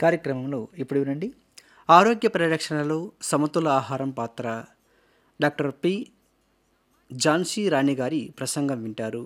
కార్యక్రమంలో ఇప్పుడు వినండి ఆరోగ్య పరిరక్షణలో సమతుల ఆహారం పాత్ర డాక్టర్ పి ఝాన్సీ రాణి గారి ప్రసంగం వింటారు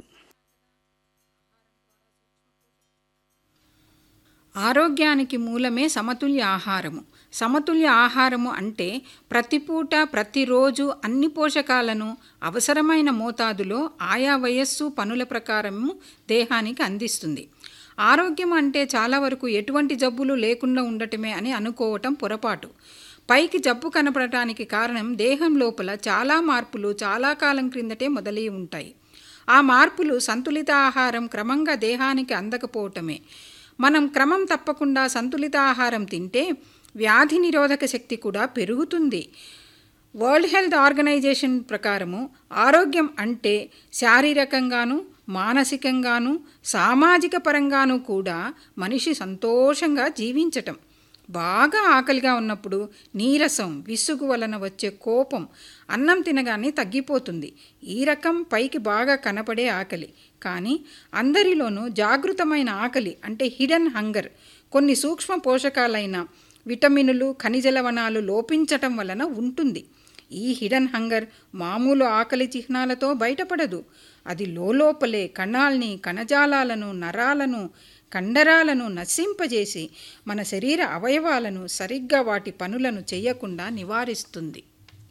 ఆరోగ్యానికి మూలమే సమతుల్య ఆహారము సమతుల్య ఆహారము అంటే ప్రతి పూట ప్రతిరోజు అన్ని పోషకాలను అవసరమైన మోతాదులో ఆయా వయస్సు పనుల ప్రకారము దేహానికి అందిస్తుంది ఆరోగ్యం అంటే చాలా వరకు ఎటువంటి జబ్బులు లేకుండా ఉండటమే అని అనుకోవటం పొరపాటు పైకి జబ్బు కనపడటానికి కారణం దేహం లోపల చాలా మార్పులు చాలా కాలం క్రిందటే మొదలై ఉంటాయి ఆ మార్పులు సంతులిత ఆహారం క్రమంగా దేహానికి అందకపోవటమే మనం క్రమం తప్పకుండా సంతులిత ఆహారం తింటే వ్యాధి నిరోధక శక్తి కూడా పెరుగుతుంది వరల్డ్ హెల్త్ ఆర్గనైజేషన్ ప్రకారము ఆరోగ్యం అంటే శారీరకంగాను మానసికంగాను సామాజిక పరంగాను కూడా మనిషి సంతోషంగా జీవించటం బాగా ఆకలిగా ఉన్నప్పుడు నీరసం విసుగు వలన వచ్చే కోపం అన్నం తినగానే తగ్గిపోతుంది ఈ రకం పైకి బాగా కనపడే ఆకలి కానీ అందరిలోనూ జాగృతమైన ఆకలి అంటే హిడెన్ హంగర్ కొన్ని సూక్ష్మ పోషకాలైన విటమినులు ఖనిజ లవణాలు లోపించటం వలన ఉంటుంది ఈ హిడెన్ హంగర్ మామూలు ఆకలి చిహ్నాలతో బయటపడదు అది లోపలే కణాల్ని కణజాలాలను నరాలను కండరాలను నశింపజేసి మన శరీర అవయవాలను సరిగ్గా వాటి పనులను చేయకుండా నివారిస్తుంది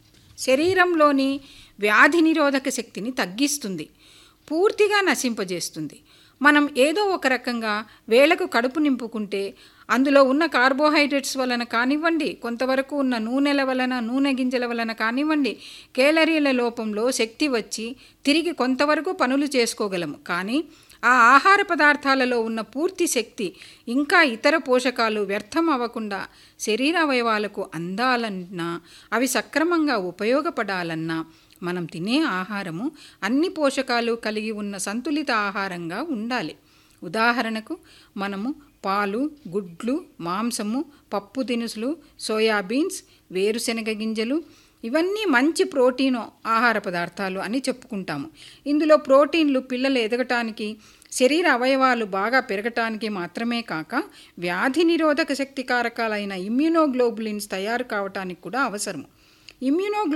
శరీరంలోని వ్యాధి నిరోధక శక్తిని తగ్గిస్తుంది పూర్తిగా నశింపజేస్తుంది మనం ఏదో ఒక రకంగా వేళకు కడుపు నింపుకుంటే అందులో ఉన్న కార్బోహైడ్రేట్స్ వలన కానివ్వండి కొంతవరకు ఉన్న నూనెల వలన నూనె గింజల వలన కానివ్వండి కేలరీల లోపంలో శక్తి వచ్చి తిరిగి కొంతవరకు పనులు చేసుకోగలము కానీ ఆ ఆహార పదార్థాలలో ఉన్న పూర్తి శక్తి ఇంకా ఇతర పోషకాలు వ్యర్థం అవ్వకుండా శరీర అవయవాలకు అందాలన్నా అవి సక్రమంగా ఉపయోగపడాలన్నా మనం తినే ఆహారము అన్ని పోషకాలు కలిగి ఉన్న సంతులిత ఆహారంగా ఉండాలి ఉదాహరణకు మనము పాలు గుడ్లు మాంసము పప్పు దినుసులు సోయాబీన్స్ వేరుశనగ గింజలు ఇవన్నీ మంచి ప్రోటీన్ ఆహార పదార్థాలు అని చెప్పుకుంటాము ఇందులో ప్రోటీన్లు పిల్లలు ఎదగటానికి శరీర అవయవాలు బాగా పెరగటానికి మాత్రమే కాక వ్యాధి నిరోధక శక్తి కారకాలైన ఇమ్యూనోగ్లోబులిన్స్ తయారు కావటానికి కూడా అవసరం ఇమ్యూనోగ్లో